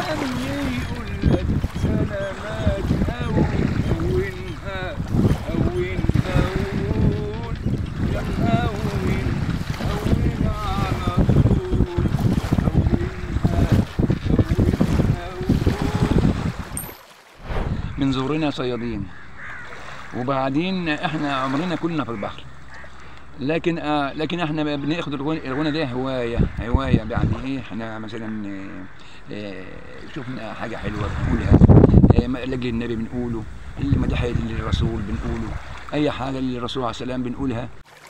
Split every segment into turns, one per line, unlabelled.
يقول لك سلامات هونها هونها وقول يا مهون هون على طول هونها هونها وقول من زورنا صيادين وبعدين احنا عمرنا كلنا في البحر لكن آه لكن احنا بناخد الغنى, الغنى ده هوايه هوايه يعني ايه احنا مثلا آه، آه، شفنا حاجه حلوه بنقولها آه، لاجل النبي بنقوله المدح للرسول بنقوله اي حاجه للرسول عليه السلام بنقولها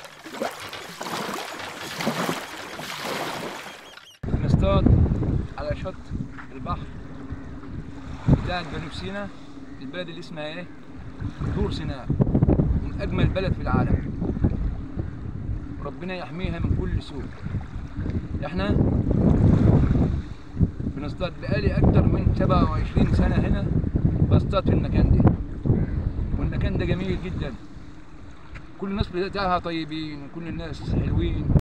بنصطاد على شط البحر بتاع جنوب سيناء البلد اللي اسمها ايه؟ طور سيناء من اجمل بلد في العالم ربنا يحميها من كل سوء احنا بنصطاد بقالي اكتر من 27 سنه هنا بصطاد في المكان ده والمكان ده جميل جدا كل الناس بتاعها طيبين وكل الناس حلوين